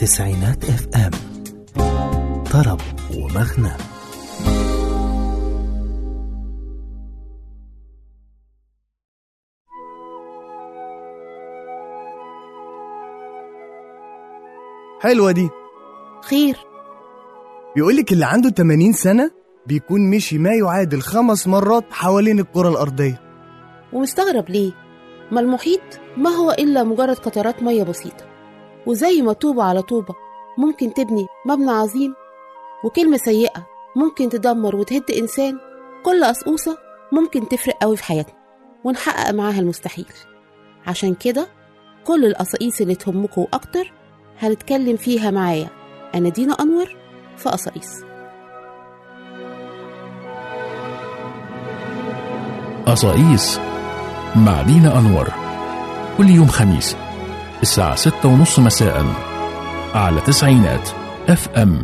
تسعينات اف ام طرب ومغنى حلوة دي خير بيقولك اللي عنده 80 سنة بيكون مشي ما يعادل خمس مرات حوالين الكرة الأرضية ومستغرب ليه ما المحيط ما هو إلا مجرد قطرات مية بسيطة وزي ما طوبة على طوبة ممكن تبني مبنى عظيم وكلمة سيئة ممكن تدمر وتهد إنسان كل قصقوصة ممكن تفرق قوي في حياتنا ونحقق معاها المستحيل عشان كده كل القصايص اللي تهمكوا أكتر هنتكلم فيها معايا أنا دينا أنور في قصايص قصايص مع دينا أنور كل يوم خميس الساعة ستة ونص مساء على تسعينات اف ام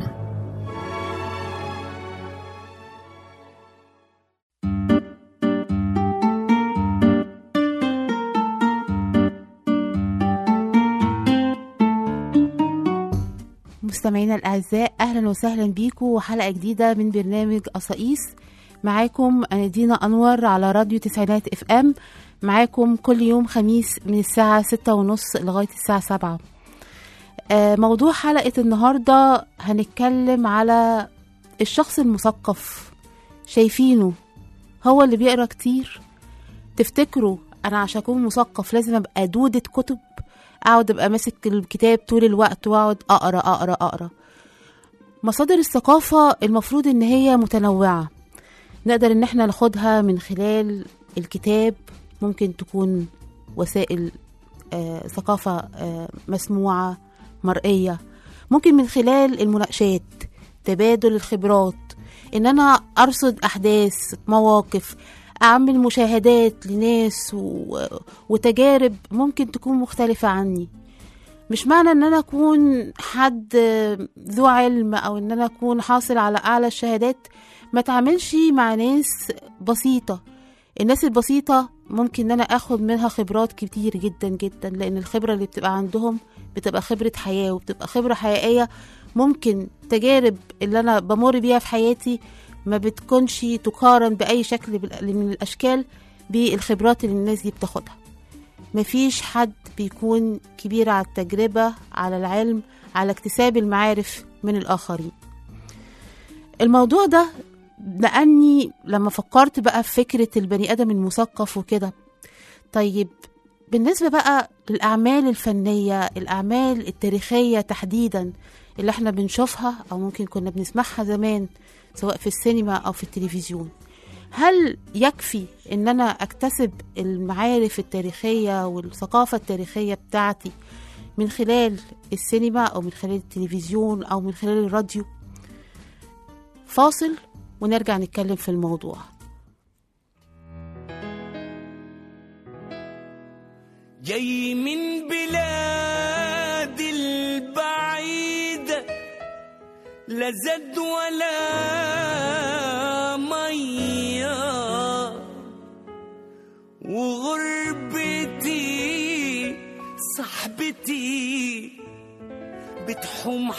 مستمعينا الأعزاء أهلا وسهلا بيكم وحلقة جديدة من برنامج قصايص معاكم أنا دينا أنور على راديو تسعينات اف ام معاكم كل يوم خميس من الساعة ستة ونص لغاية الساعة سبعة آه، موضوع حلقة النهاردة هنتكلم على الشخص المثقف شايفينه هو اللي بيقرا كتير تفتكروا أنا عشان أكون مثقف لازم أبقى دودة كتب اقعد ابقى ماسك الكتاب طول الوقت واقعد اقرا اقرا اقرا مصادر الثقافه المفروض ان هي متنوعه نقدر ان احنا ناخدها من خلال الكتاب ممكن تكون وسائل آه ثقافه آه مسموعه مرئيه ممكن من خلال المناقشات تبادل الخبرات ان انا ارصد احداث مواقف اعمل مشاهدات لناس و... وتجارب ممكن تكون مختلفة عني مش معنى ان انا اكون حد ذو علم او ان انا اكون حاصل على اعلى الشهادات ما تعملش مع ناس بسيطة الناس البسيطة ممكن ان انا اخد منها خبرات كتير جدا جدا لان الخبرة اللي بتبقى عندهم بتبقى خبرة حياة وبتبقى خبرة حقيقية ممكن تجارب اللي انا بمر بيها في حياتي ما بتكونش تقارن بأي شكل من الأشكال بالخبرات اللي الناس دي بتاخدها مفيش حد بيكون كبير على التجربة على العلم على اكتساب المعارف من الآخرين الموضوع ده لأني لما فكرت بقى في فكرة البني آدم المثقف وكده طيب بالنسبة بقى للأعمال الفنية الأعمال التاريخية تحديدا اللي احنا بنشوفها أو ممكن كنا بنسمعها زمان سواء في السينما أو في التلفزيون هل يكفي ان انا اكتسب المعارف التاريخيه والثقافه التاريخيه بتاعتي من خلال السينما او من خلال التلفزيون او من خلال الراديو فاصل ونرجع نتكلم في الموضوع جاي من بلاد البعيدة لا زاد ولا مية وغربتي صاحبتي بتحوم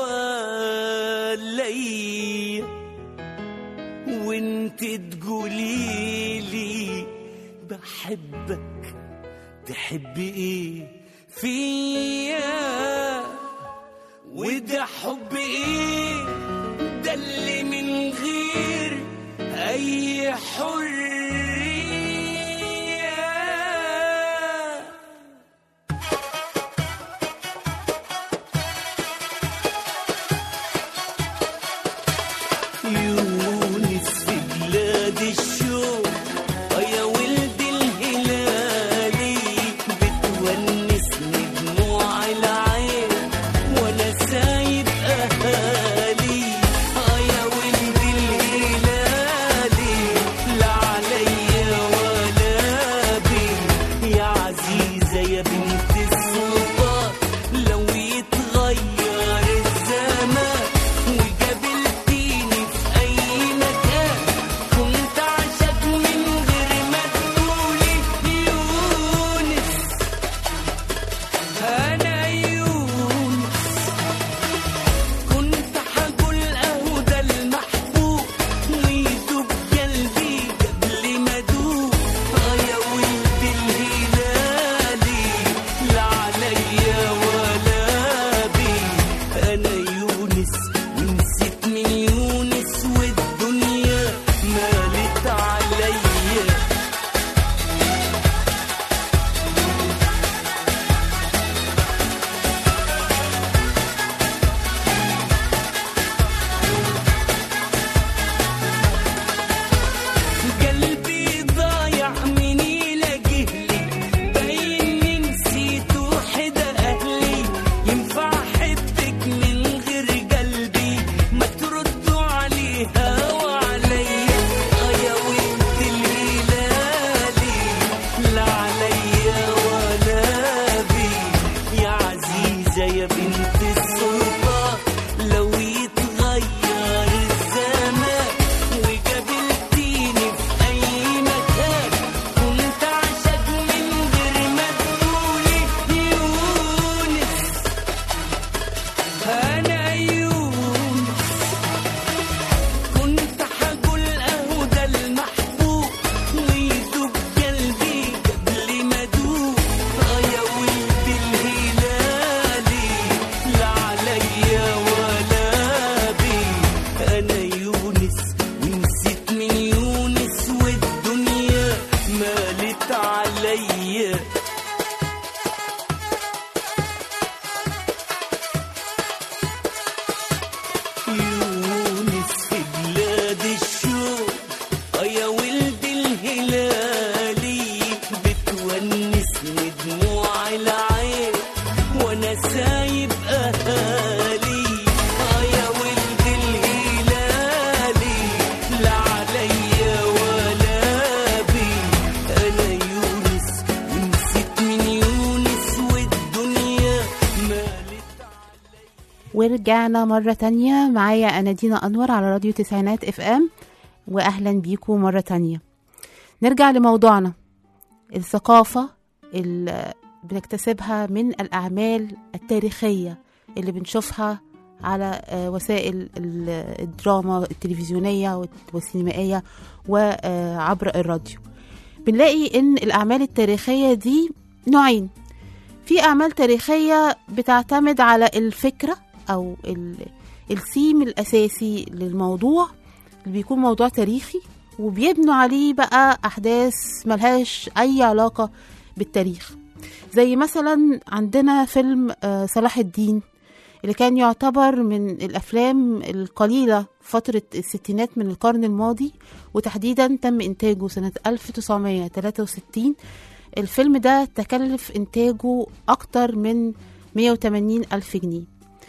حوالي وانت تقوليلي بحبك تحبي ايه فيا وده حب ايه ده اللي من غير اي حريه يونس في بلاد الشوق يا ولد الهلالي بتونسني دموع العين وانا سايب اهالي اه يا ولد الهلالي لا عليا ولا بي يا عزيزه يا بنت السلطان لو يتغير الزمان وقابلتيني في اي مكان كنت عاشق من غير ما تقولي يونس انا يونس يا بنت السلطان لو يتغير الزمان وقابلتيني في أي مكان كنت أعشق من غير ما تقولي يونس أنا يونس كنت حقول أهو ده المحبوب ويدوب قلبي قبل ما أدوب آه يا ولد الهلالي لا عليا ولا بي أنا يونس ونسيت من يونس والدنيا مالت عليا يونس في بلاد الشوق آه يا ولد الهلالي بتونسني دموع العين وانا سايب اهالي آه يا ولد الهلالي لا عليا ولا بي انا يونس ونسيت من يونس والدنيا مالت ورجعنا مرة تانية معايا أنا دينا أنور على راديو تسعينات اف ام وأهلا بيكم مرة تانية نرجع لموضوعنا الثقافة اللي بنكتسبها من الأعمال التاريخية اللي بنشوفها على آه، وسائل ال- الدراما التلفزيونية والسينمائية وعبر الراديو بنلاقي إن الأعمال التاريخية دي نوعين في أعمال تاريخية بتعتمد على الفكرة أو ال- الثيم الأساسي للموضوع اللي بيكون موضوع تاريخي وبيبنوا عليه بقى أحداث ملهاش أي علاقة بالتاريخ زي مثلا عندنا فيلم آه، صلاح الدين اللي كان يعتبر من الأفلام القليلة في فترة الستينات من القرن الماضي وتحديدا تم إنتاجه سنة 1963 الفيلم ده تكلف إنتاجه أكتر من 180 ألف جنيه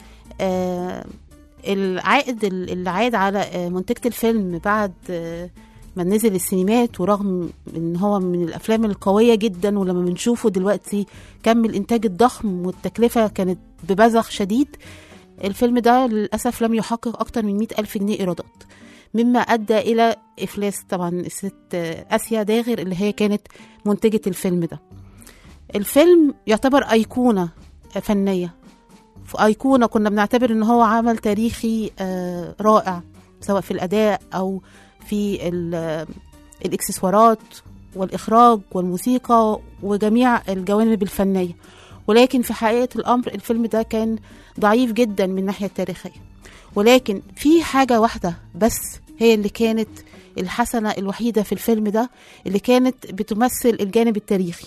آه العائد ال- اللي عاد على آه، منتجة الفيلم بعد آه، ما نزل السينمات ورغم ان هو من الافلام القويه جدا ولما بنشوفه دلوقتي كم الانتاج الضخم والتكلفه كانت ببذخ شديد الفيلم ده للاسف لم يحقق اكتر من 100 الف جنيه ايرادات مما ادى الى افلاس طبعا الست آه، اسيا داغر اللي هي كانت منتجه الفيلم ده الفيلم يعتبر ايقونه فنيه في ايقونه كنا بنعتبر ان هو عمل تاريخي آه، رائع سواء في الاداء او في ال- الاكسسوارات والاخراج والموسيقى وجميع الجوانب الفنيه ولكن في حقيقه الامر الفيلم ده كان ضعيف جدا من الناحيه التاريخيه ولكن في حاجه واحده بس هي اللي كانت الحسنه الوحيده في الفيلم ده اللي كانت بتمثل الجانب التاريخي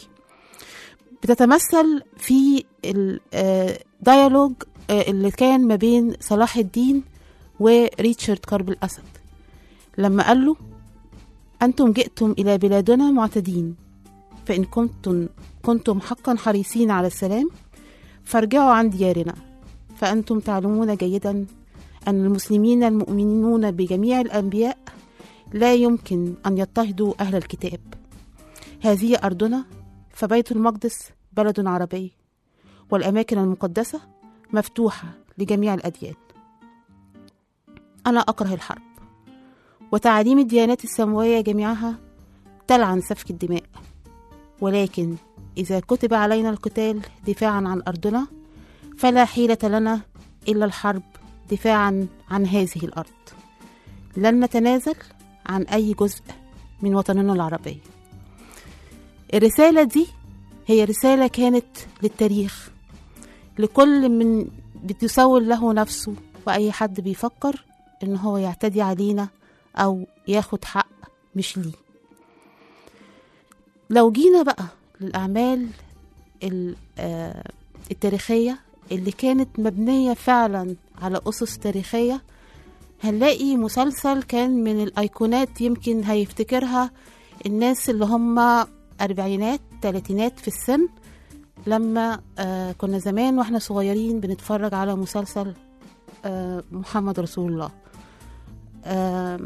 بتتمثل في الديالوج اللي كان ما بين صلاح الدين وريتشارد كارب الأسد لما قال له أنتم جئتم إلى بلادنا معتدين فإن كنتم كنتم حقا حريصين على السلام فارجعوا عن ديارنا فأنتم تعلمون جيدا أن المسلمين المؤمنون بجميع الأنبياء لا يمكن أن يضطهدوا أهل الكتاب هذه أرضنا فبيت المقدس بلد عربي والأماكن المقدسة مفتوحة لجميع الأديان أنا أكره الحرب وتعاليم الديانات السماوية جميعها تلعن سفك الدماء ولكن إذا كتب علينا القتال دفاعا عن أرضنا فلا حيلة لنا إلا الحرب دفاعا عن هذه الأرض لن نتنازل عن أي جزء من وطننا العربي الرسالة دي هي رسالة كانت للتاريخ لكل من بتسول له نفسه وأي حد بيفكر إن هو يعتدي علينا أو ياخد حق مش ليه لو جينا بقى للأعمال ال- آه، التاريخية اللي كانت مبنية فعلا على أسس تاريخية هنلاقي مسلسل كان من الأيقونات يمكن هيفتكرها الناس اللي هم أربعينات تلاتينات في السن لما آه كنا زمان واحنا صغيرين بنتفرج على مسلسل آه محمد رسول الله آه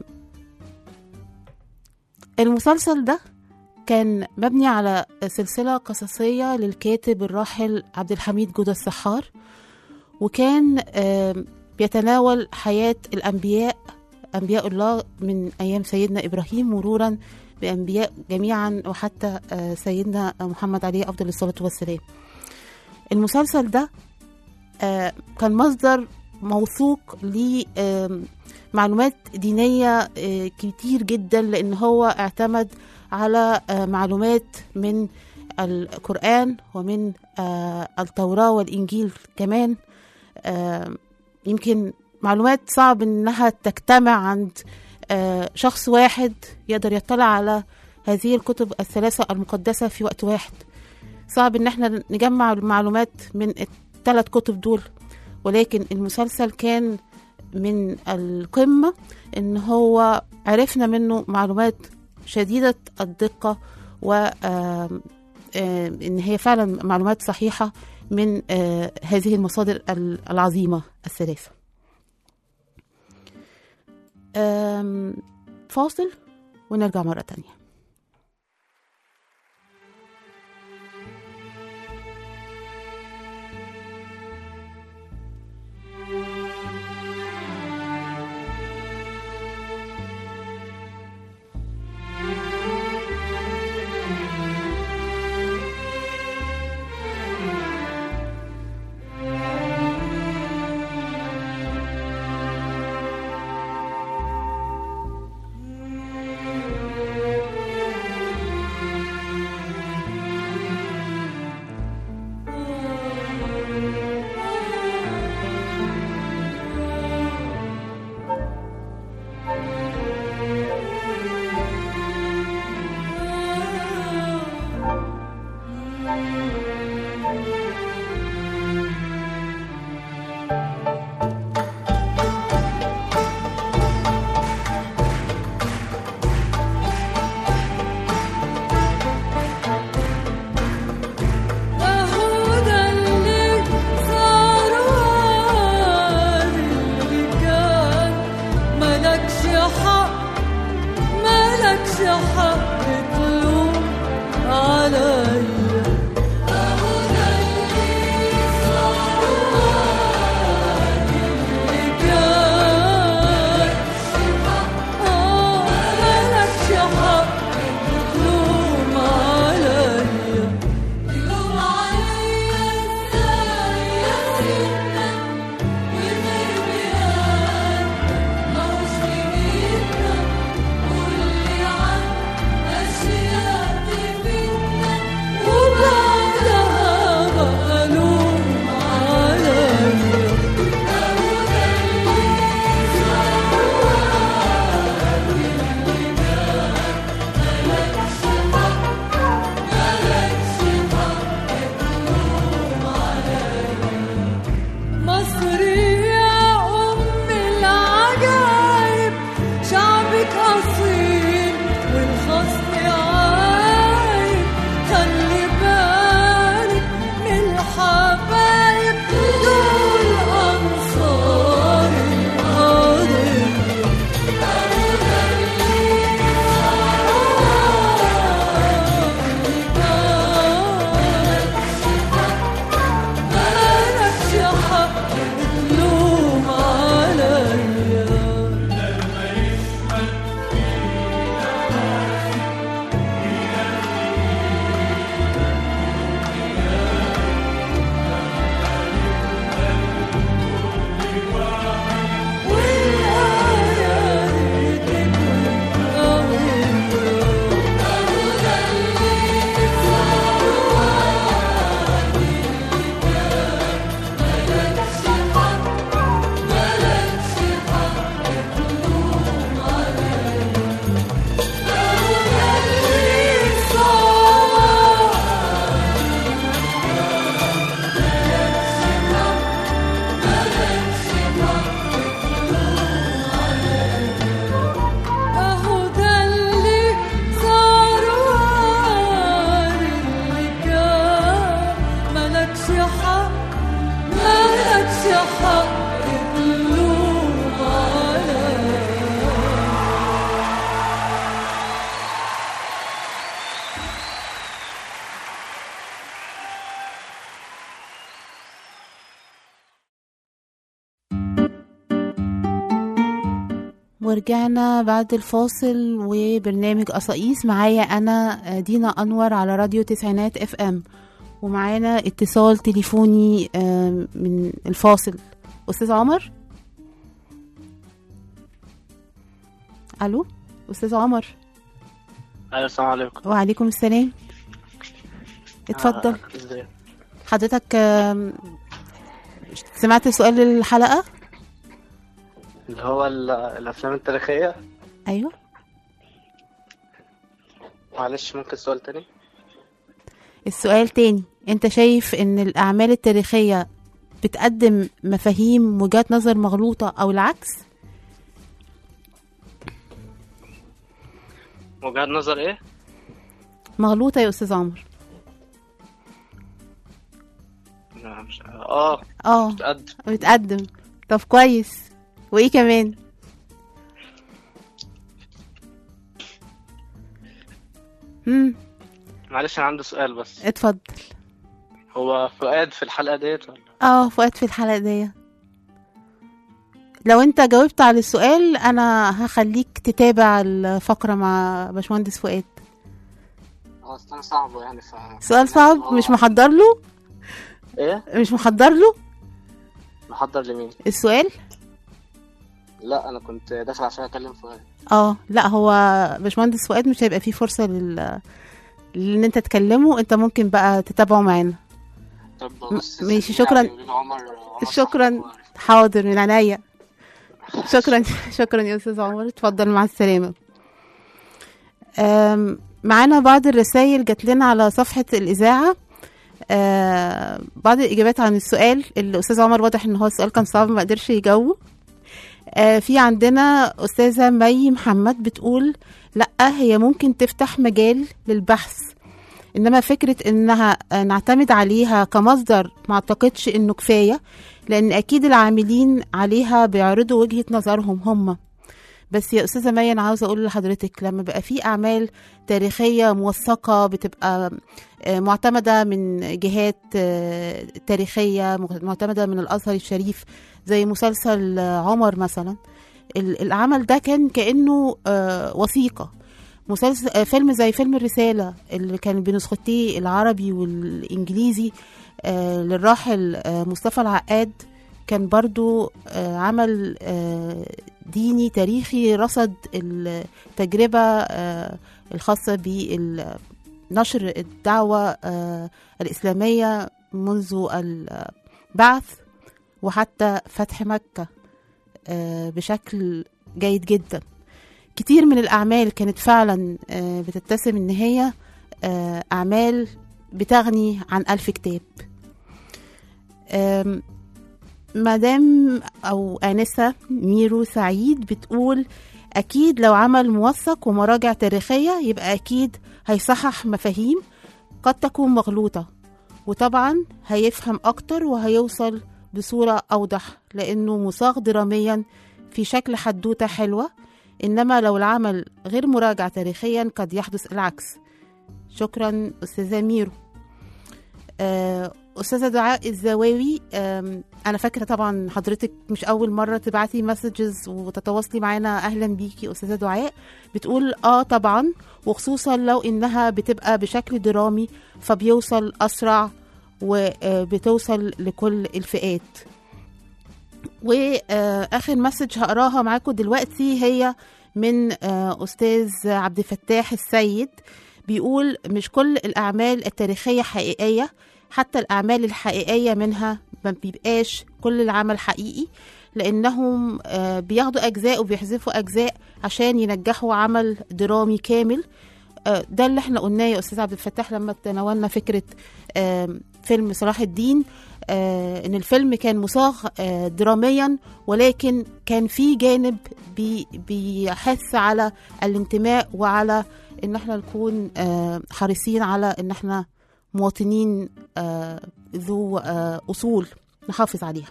المسلسل ده كان مبني على سلسلة قصصية للكاتب الراحل عبد الحميد جودة السحار وكان آم، بيتناول حياة الأنبياء أنبياء الله من أيام سيدنا إبراهيم مرورا بأنبياء جميعا وحتى آه، سيدنا محمد عليه أفضل الصلاة والسلام المسلسل ده آه، كان مصدر موثوق لمعلومات دينية آه، كتير جدا لأن هو اعتمد على آه، معلومات من القرآن ومن آه، التوراة والإنجيل كمان آه، يمكن معلومات صعب إنها تجتمع عند آه، شخص واحد يقدر يطلع على هذه الكتب الثلاثة المقدسة في وقت واحد صعب إن احنا نجمع المعلومات من الثلاث كتب دول ولكن المسلسل كان من القمة إن هو عرفنا منه معلومات شديدة الدقة و آم، آم، إن هي فعلا معلومات صحيحة من آه، هذه المصادر ال- العظيمة الثلاثة آم، فاصل ونرجع مرة تانية أهو ده اللي صار وادي اللي كان ملكش حق ملكش حق تلوم عليا أهو ده اللي صار وادي اللي كان آه ملكش حق تلوم عليا تلوم عليا ازاي يا سيدنا والغربيان موش بإيدنا قولي عن أشياء تفيدنا وبعدها بقى لوم عليا أهو ده اللي صار وادي اللي كان ملكش حق ملكش مصر يا أم العجائب شعبك أصيل والخصم عايب خلي بالك من الحبايب دول أنصار القضية مالكش حق تلوم عليا أهو ده اللي صار واري اللي كان ملكش حق ملكش حق تلوم عليا ورجعنا بعد الفاصل وبرنامج قصايص معايا انا آه، دينا انور على راديو تسعينات اف ام ومعانا اتصال تليفوني آه، من الفاصل استاذ عمر الو استاذ عمر ايوه السلام عليكم وعليكم السلام اتفضل آه، ازاي حضرتك آم، سمعت سؤال الحلقة اللي هو ال- الافلام التاريخيه ايوه معلش ممكن سؤال تاني السؤال تاني انت شايف ان الاعمال التاريخية بتقدم مفاهيم وجهات نظر مغلوطة او العكس وجهات نظر ايه مغلوطة يا استاذ عمر لا، مش اه اه بتقدم بتقدم طب كويس وايه كمان امم معلش انا عندي سؤال بس اتفضل هو فؤاد في الحلقه ديت ولا اه فؤاد في الحلقة دي لو انت جاوبت على السؤال انا هخليك تتابع الفقرة مع باشمهندس فؤاد هو استنى صعبه يعني ف سؤال صعب مش محضر له ايه مش محضر له محضر لمين السؤال لا انا كنت داخل عشان اكلم فؤاد اه لا هو باشمهندس فؤاد مش هيبقى فيه فرصة لل لان انت تكلمه انت ممكن بقى تتابعه معانا طب م- بص ماشي، سيبني شكراً. يعني يقولوا لي عمر عمر شكراً. صاحبك وعارف. حاضر من عينيا شكرا شكرا يا استاذ عمر اتفضل مع السلامه أم، معانا بعض الرسائل جات لنا على صفحه الاذاعه أه، بعض الاجابات عن السؤال اللي الاستاذ عمر واضح ان هو السؤال كان صعب ما قدرش يجاوبه أه، في عندنا استاذه مي محمد بتقول لا هي ممكن تفتح مجال للبحث انما فكره انها آه، نعتمد عليها كمصدر ما اعتقدش انه كفايه لان اكيد العاملين عليها بيعرضوا وجهه نظرهم هم بس يا استاذه مي انا عاوزه اقول لحضرتك لما بقى في اعمال تاريخيه موثقه بتبقى آه، معتمده من جهات آه، تاريخيه معتمده من الازهر الشريف زي مسلسل آه، عمر مثلا ال- العمل ده كان كانه آه، وثيقه مسلسل آه، فيلم زي فيلم الرساله اللي كان بنسختيه العربي والانجليزي آه، للراحل آه، مصطفى العقاد كان برضو آه، عمل آه، ديني تاريخي رصد التجربة آه، الخاصة بنشر الدعوة آه، الإسلامية منذ البعث وحتى فتح مكة آه، بشكل جيد جدا كتير من الأعمال كانت فعلا آه، بتتسم إن هي آه، أعمال بتغني عن ألف كتاب أم، مدام أو آنسة ميرو سعيد بتقول أكيد لو عمل موثق ومراجع تاريخية يبقى أكيد هيصحح مفاهيم قد تكون مغلوطة وطبعا هيفهم أكتر وهيوصل بصورة أوضح لأنه مصاغ دراميا في شكل حدوتة حلوة إنما لو العمل غير مراجع تاريخيا قد يحدث العكس شكرا أستاذة ميرو آه، أستاذة دعاء الزواوي آم، أنا فاكرة طبعا حضرتك مش أول مرة تبعتي مسجز وتتواصلي معانا أهلا بيكي أستاذة دعاء بتقول آه طبعا وخصوصا لو إنها بتبقى بشكل درامي فبيوصل أسرع وبتوصل لكل الفئات وآخر مسج هقراها معاكم دلوقتي هي من آه، أستاذ عبد الفتاح السيد بيقول مش كل الأعمال التاريخية حقيقية حتى الأعمال الحقيقية منها ما بيبقاش كل العمل حقيقي لأنهم آه، بياخدوا أجزاء وبيحذفوا أجزاء عشان ينجحوا عمل درامي كامل آه، ده اللي احنا قلناه يا أستاذ عبد الفتاح لما تناولنا فكرة آم، فيلم صلاح الدين آه، ان الفيلم كان مصاغ آه، دراميا ولكن كان في جانب بي- بيحث على الانتماء وعلى ان احنا نكون آه، حريصين على ان احنا مواطنين آه، ذو آه، اصول نحافظ عليها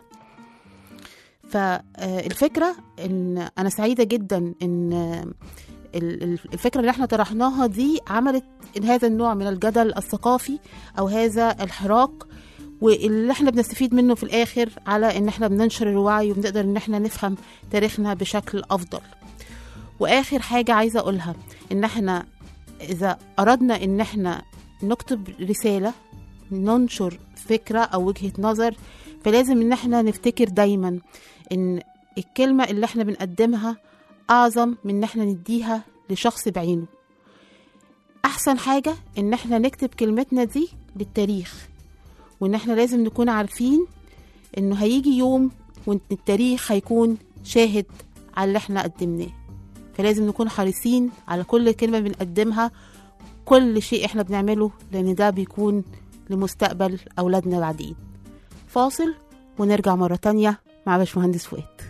فالفكره ان انا سعيده جدا ان آه، ال- ال- الفكره اللي احنا طرحناها دي عملت هذا النوع من الجدل الثقافي او هذا الحراك واللي احنا بنستفيد منه في الاخر على ان احنا بننشر الوعي وبنقدر ان احنا نفهم تاريخنا بشكل افضل واخر حاجه عايزه اقولها ان احنا اذا اردنا ان احنا نكتب رساله ننشر فكره او وجهه نظر فلازم ان احنا نفتكر دايما ان الكلمه اللي احنا بنقدمها اعظم من ان احنا نديها لشخص بعينه احسن حاجه ان احنا نكتب كلمتنا دي للتاريخ وان احنا لازم نكون عارفين انه هيجي يوم وان التاريخ هيكون شاهد على اللي احنا قدمناه فلازم نكون حريصين على كل كلمة بنقدمها كل شيء احنا بنعمله لان ده بيكون لمستقبل اولادنا بعدين فاصل ونرجع مرة تانية مع باشمهندس فؤاد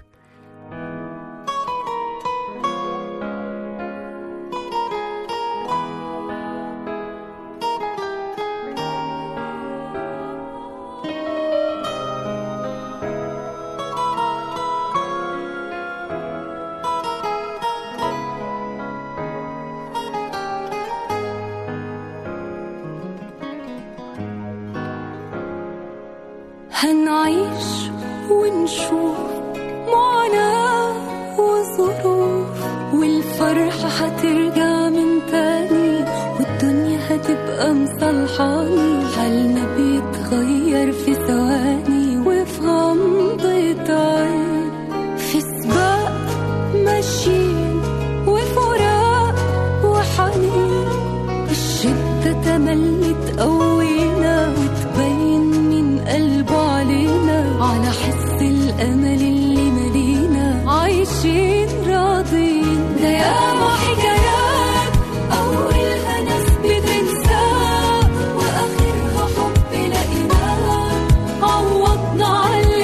هنعيش ونشوف معاناة وظروف والفرحة هترجع من تاني والدنيا هتبقى مصلحاني حالنا بيتغير في ثواني وفي غمضة عين في سباق ماشيين وفراق وحنين الشدة تملي تقوينا وتبين من قلبه علينا على حس الأمل اللي ملينا عايشين راضين ده ياما حكايات أولها ناس بتنساه وآخرها حب لقيناه عوضنا على اللي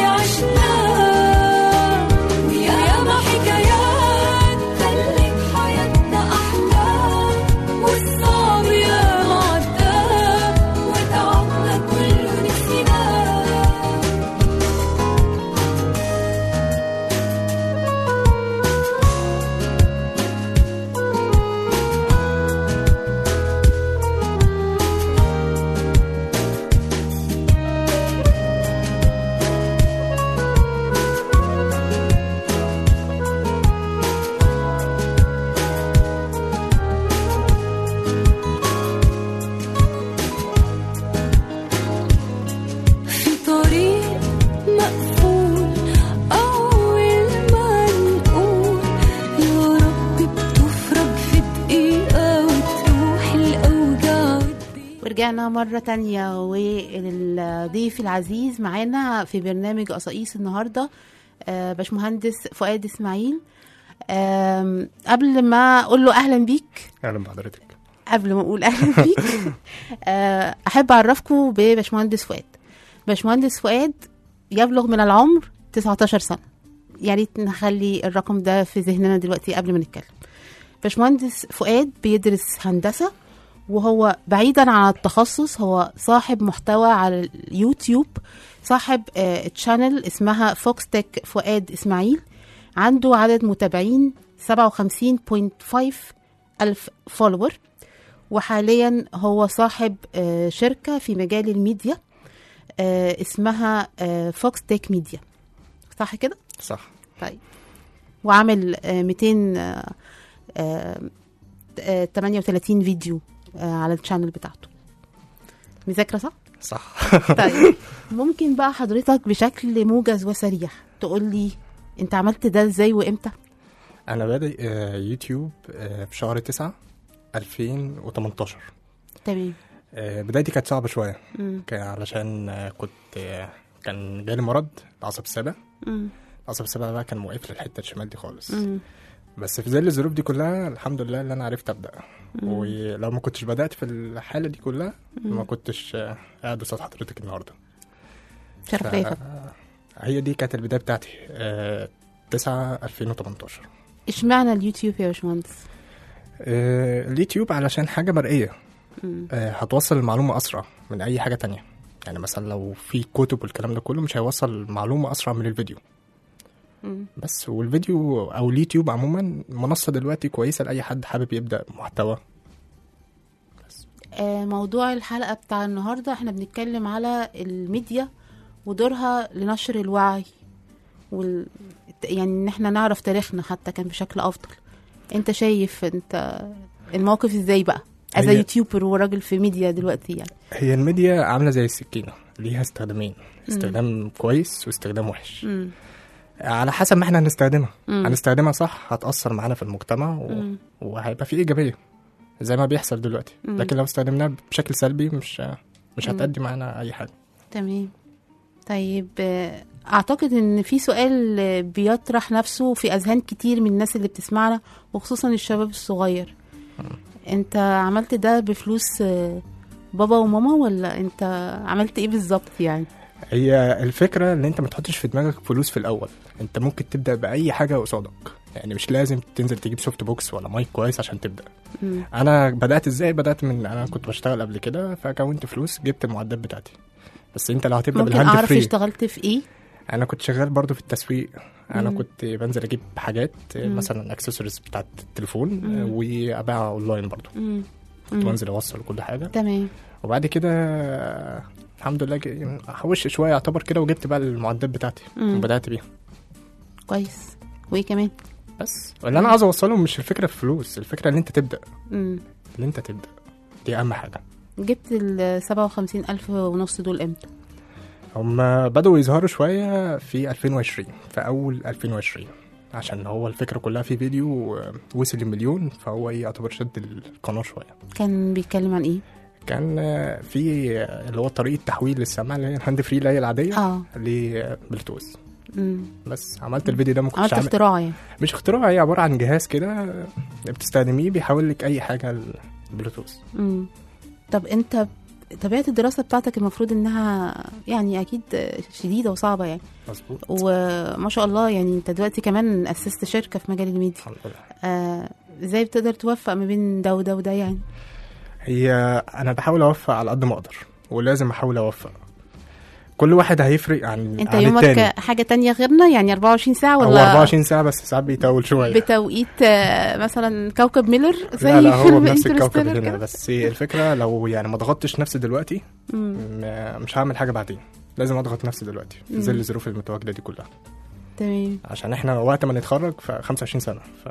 عشناه وياما حكايات خلت حياتنا أحلى والصعب ياما عداه وتعبنا كله نسيناه في طريق مقفول أول ما نقول يا رب بتفرج في دقيقة وتروح الأوجاع والضيق ورجعنا مرة تانية والضيف العزيز معانا في برنامج قصايص النهاردة آه، باشمهندس فؤاد إسماعيل آم، قبل ما أقول له أهلا بيك اهلا بحضرتك قبل ما اقول اهلا بيك آه، احب اعرفكم بباشمهندس فؤاد باشمهندس فؤاد يبلغ من العمر 19 سنه يا ريت نخلي الرقم ده في ذهننا دلوقتي قبل ما نتكلم باشمهندس فؤاد بيدرس هندسه وهو بعيدا عن التخصص هو صاحب محتوى على اليوتيوب صاحب آه تشانل اسمها فوكس تك فؤاد اسماعيل عنده عدد متابعين 57.5 ألف فولور وحاليا هو صاحب آه، شركة في مجال الميديا آه، اسمها فوكس تيك ميديا صح كده؟ صح طيب وعامل آه، 200 آه، آه، آه، 38 فيديو آه، على الشانل بتاعته مذاكرة صح؟ صح طيب ممكن بقى حضرتك بشكل موجز وسريع تقول لي انت عملت ده ازاي وامتى؟ انا بادئ آه، يوتيوب آه، في شهر 9 2018 تمام آه، بدايتي كانت صعبة شوية مم. كان علشان آه، كنت آه، كان جالي مرض العصب السابع مم. العصب السابع بقى كان موقف لي الحتة الشمال دي خالص مم. بس في ظل الظروف دي كلها الحمد لله اللي انا عرفت ابدا ولو ما كنتش بدات في الحاله دي كلها ما كنتش آه، قاعد قصاد حضرتك النهارده شرف ليا يا فندم. هي دي كانت البدايه بتاعتي آه، 9 2018 اشمعنى اليوتيوب يا باشمهندس؟ آه، اليوتيوب علشان حاجه مرئيه مم. آه، هتوصل المعلومه اسرع من اي حاجه تانية يعني مثلا لو في كتب والكلام ده كله مش هيوصل المعلومه اسرع من الفيديو مم. بس والفيديو او اليوتيوب عموما منصه دلوقتي كويسه لاي حد حابب يبدا محتوى آه، موضوع الحلقة بتاع النهاردة احنا بنتكلم على الميديا ودورها لنشر الوعي وال... يعني ان احنا نعرف تاريخنا حتى كان بشكل افضل انت شايف انت الموقف ازاي بقى از هي- يوتيوبر وراجل في ميديا دلوقتي يعني هي الميديا عامله زي السكينه ليها استخدامين استخدام كويس واستخدام وحش مم. على حسب ما احنا هنستخدمها مم. هنستخدمها صح هتأثر معانا في المجتمع و... مم. وهيبقى في إيجابية زي ما بيحصل دلوقتي مم. لكن لو استخدمناها بشكل سلبي مش مش مم. هتأدي معانا أي حاجة تمام طيب آه، اعتقد ان في سؤال آه، بيطرح نفسه في اذهان كتير من الناس اللي بتسمعنا وخصوصا الشباب الصغير انت عملت ده بفلوس آه، بابا وماما ولا انت عملت ايه بالظبط يعني هي الفكرة إن أنت ما تحطش في دماغك فلوس في الأول أنت ممكن تبدأ بأي حاجة قصادك يعني مش لازم تنزل تجيب سوفت بوكس ولا مايك كويس عشان تبدأ مم. أنا بدأت إزاي بدأت من أنا كنت بشتغل قبل كده فكونت فلوس جبت المعدات بتاعتي بس أنت لو هتبدأ ممكن بالهاند اعرف فري اشتغلت في ايه انا كنت شغال برضو في التسويق انا مم. كنت بنزل اجيب حاجات مم. مثلا اكسسوارز بتاعت التليفون مم. وابيعها اونلاين برضو مم. كنت مم. بنزل اوصل كل حاجه تمام وبعد كده آه، الحمد لله ج- حوشت شويه يعتبر كده وجبت بقى المعدات بتاعتي مم. وبدات بيها كويس وايه كمان بس اللي انا عاوز اوصله مش الفكره في فلوس الفكره ان انت تبدا مم. ان انت تبدا دي اهم حاجه جبت ال 57 ألف ونص دول امتى؟ هم بدأوا يظهروا شوية في 2020 في أول 2020 عشان هو الفكرة كلها في فيديو آه، وصل لمليون فهو إيه يعتبر شد القناة شوية كان بيتكلم عن ايه؟ كان آه، في آه، اللي هو طريقة تحويل للسماعة اللي هي الهاند فري اللي هي العادية اه لبلوتوث مم. بس عملت الفيديو ده ما كنتش عملت عامل اختراع يعني مش اختراع هي عبارة عن جهاز كده آه، بتستخدميه بيحول لك أي حاجة البلوتوث مم. طب انت طبيعة الدراسة بتاعتك المفروض انها يعني اكيد شديدة وصعبة يعني مظبوط وما شاء الله يعني انت دلوقتي كمان اسست شركة في مجال الميديا الحمد لله آه، ازاي بتقدر توفق ما بين ده وده وده يعني هي انا بحاول اوفق على قد ما اقدر ولازم احاول اوفق كل واحد هيفرق عن انت عن يومك التاني حاجة تانية غيرنا يعني 24 ساعة هو ولا 24 ساعه بس ساعات بيطول شويه بتوقيت آه، مثلا كوكب ميلر زي لا لا هو فيلم بنفس الكوكب انترستيلر هنا كده بس الفكره لو يعني ما ضغطتش نفسي دلوقتي مم. م- مش هعمل حاجه بعدين لازم اضغط نفسي دلوقتي في مم. ظل الظروف المتواجده دي كلها تمام عشان احنا وقت ما نتخرج ف 25 سنه ف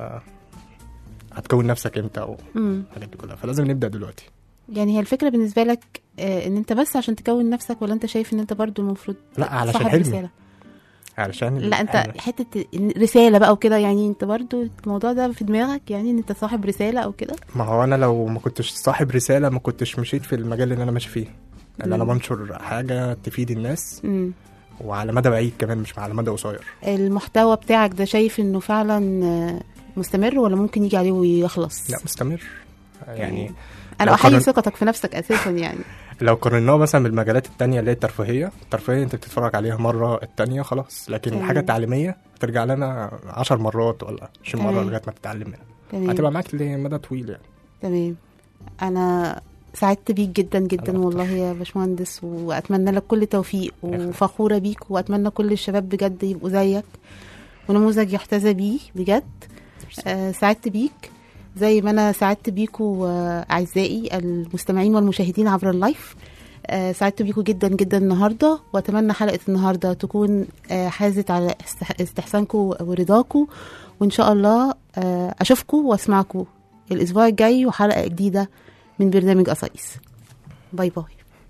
هتكون نفسك امتى او مم. الحاجات دي كلها فلازم نبدا دلوقتي يعني هي الفكرة بالنسبة لك آه، ان انت بس عشان تكون نفسك ولا انت شايف ان انت برضو المفروض لا علشان صاحب حلمي رسالة علشان لا انت الحلم. حتة رسالة بقى وكده يعني انت برضو الموضوع ده في دماغك يعني ان انت صاحب رسالة او كده ما هو انا لو ما كنتش صاحب رساله ما كنتش مشيت في المجال اللي انا ماشي فيه اللي انا مم. بنشر حاجه تفيد الناس مم. وعلى مدى بعيد كمان مش على مدى قصير المحتوى بتاعك ده شايف انه فعلا آه، مستمر ولا ممكن يجي عليه ويخلص لا مستمر يعني انا لو احيي قارن- ثقتك في نفسك اساسا يعني لو قارناه مثلا بالمجالات التانية اللي هي الترفيهية الترفيهية انت بتتفرج عليها مرة التانية خلاص لكن تمام. الحاجة التعليمية ترجع لنا عشر مرات ولا 20 مرة تمام. لغاية ما تتعلم منها تمام هتبقى معاك لمدى طويل يعني تمام انا سعدت بيك جدا جدا أنا والله يا باشمهندس واتمنى لك كل توفيق يخليك. وفخوره بيك واتمنى كل الشباب بجد يبقوا زيك ونموذج يحتذى بيه بجد آه سعدت بيك زي ما انا سعدت بيكوا آه، اعزائي المستمعين والمشاهدين عبر اللايف آه سعدت بيكوا جدا جدا النهارده واتمنى حلقه النهارده تكون آه حازت على استح- استحسانكم ورضاكم وان شاء الله آه اشوفكم واسمعكم الاسبوع الجاي وحلقه جديده من برنامج قصايص باي باي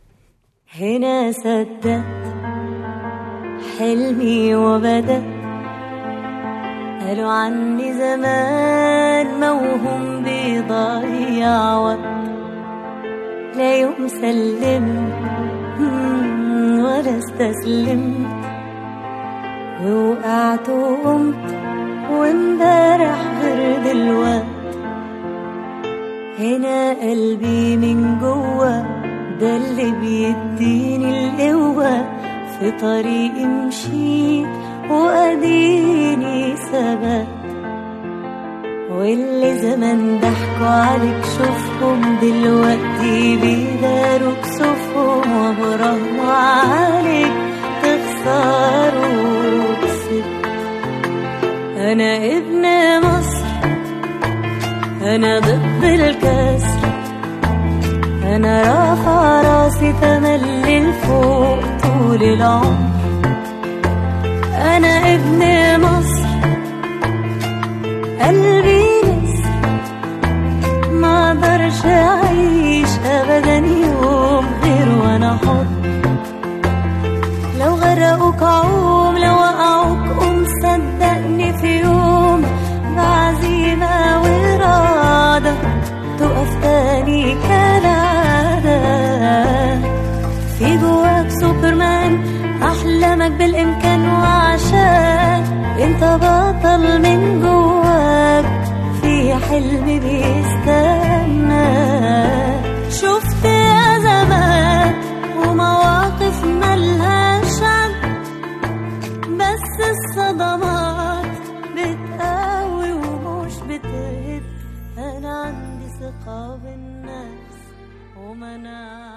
هنا صدقت حلمي وبدأ قالوا عني زمان موهوم بيضيع وقت لا يوم سلمت مم، ولا استسلمت ووقعت وقمت وامبارح غير دلوقت هنا قلبي من جوه ده اللي بيديني القوة في طريقي مشيت وأديني ثبات واللي زمان ضحكوا عليك شوفهم دلوقتي بيداروا كسوفهم وبراهنوا عليك تخسروا كسبت أنا ابن مصر أنا ضد الكسر أنا رافع راسي تملي لفوق طول العمر أنا ابن مصر قلبي لسه سبقوك عوم لو وقعوك قوم صدقني في يوم بعزيمة وإرادة تقف تاني كالعادة في جواك سوبرمان أحلامك بالإمكان وعشان انت بطل من جواك في حلم بيستناك شفت أزمات ومواقف ملهاش عد بس الصدمات بتقوي ومش بتهد أنا عندي ثقة بالناس ومناعة